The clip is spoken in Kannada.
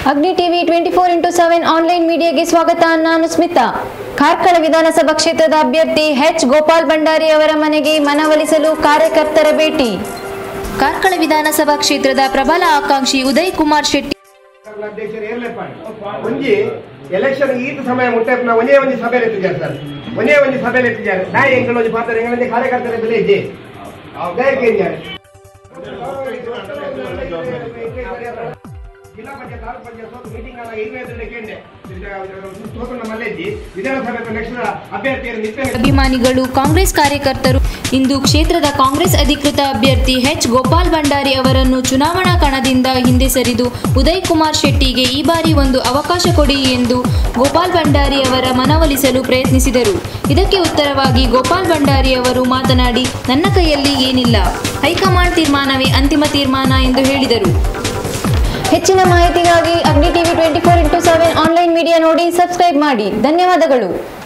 ಅಗ್ನಿ TV twenty four into seven online ಮೀಡಿಯಾಗೆ ಸ್ವಾಗತ ನಾನು ಸ್ಮಿತಾ ಕಾರ್ಕಳ ವಿಧಾನಸಭಾ ಕ್ಷೇತ್ರದ ಅಭ್ಯರ್ಥಿ ಎಚ್ ಗೋಪಾಲ್ ಭಂಡಾರಿ ಅವರ ಮನೆಗೆ ಮನವೊಲಿಸಲು ಕಾರ್ಯಕರ್ತರ ಭೇಟಿ ಕಾರ್ಕಳ ವಿಧಾನಸಭಾ ಕ್ಷೇತ್ರದ ಪ್ರಬಲ ಆಕಾಂಕ್ಷಿ ಉದಯ್ ಕುಮಾರ್ ಶೆಟ್ಟಿ ಅಧ್ಯಕ್ಷರು ಏರ್ಲೆಪಾಡಿ ಒಂಜಿ ಎಲೆಕ್ಷನ್ ಈತ ಸಮಯ ಮುಟ್ಟೆ ಒಂದೇ ಒಂಜಿ ಸಭೆಯಲ್ಲಿ ಎತ್ತಿದ್ದಾರೆ ಸರ್ ಒಂದೇ ಒಂಜಿ ಸಭೆಯಲ್ಲಿ ಎತ್ತಿದ್ದಾರೆ ನಾ ಎಂಗಳು ಒಂಜಿ ಪಾತ್ರ ಎಂಗಳಂತೆ ಕಾರ್ಯಕರ್ತರ ಬೆಲೆ ಇದ್ದೆ ದಯಕ್ಕೆ ಇದ್ದಾರೆ ಜಿಲ್ಲಾ ಪಂಚಾಯತ್ ತಾಲೂಕು ಪಂಚಾಯತ್ ಮೀಟಿಂಗ್ ಆದಾಗ ಐದನೇ ಕೇಂದ್ರ ಸೋತು ನಮ್ಮಲ್ಲೇ ಇದ್ದಿ ವಿಧಾನಸಭೆ ನೆಕ್ಸ್ಟ್ ಅಭ್ಯರ್ಥಿಯನ್ನು ನಿತ್ಯ ಅಭಿಮಾನಿಗಳು ಕಾಂಗ್ರೆಸ್ ಕಾರ್ಯಕರ್ತರು ಇಂದು ಕ್ಷೇತ್ರದ ಕಾಂಗ್ರೆಸ್ ಅಧಿಕೃತ ಅಭ್ಯರ್ಥಿ ಎಚ್ ಗೋಪಾಲ್ ಭಂಡಾರಿ ಅವರನ್ನು ಚುನಾವಣಾ ಕಣದಿಂದ ಹಿಂದೆ ಸರಿದು ಉದಯ್ ಕುಮಾರ್ ಶೆಟ್ಟಿಗೆ ಈ ಬಾರಿ ಒಂದು ಅವಕಾಶ ಕೊಡಿ ಎಂದು ಗೋಪಾಲ್ ಭಂಡಾರಿ ಅವರ ಮನವೊಲಿಸಲು ಪ್ರಯತ್ನಿಸಿದರು ಇದಕ್ಕೆ ಉತ್ತರವಾಗಿ ಗೋಪಾಲ್ ಭಂಡಾರಿ ಅವರು ಮಾತನಾಡಿ ನನ್ನ ಕೈಯಲ್ಲಿ ಏನಿಲ್ಲ ಹೈಕಮಾಂಡ್ ತೀರ್ಮಾನವೇ ಅಂತಿಮ ತೀರ್ಮಾನ ಎಂದು ಹೇಳಿದರು ಹೆಚ್ಚಿನ ಮಾಹಿತಿಗಾಗಿ Agni TV twenty four into seven online media ನೋಡಿ ಸಬ್ಸ್ಕ್ರೈಬ್ ಮಾಡಿ ಧನ್ಯವಾದಗಳು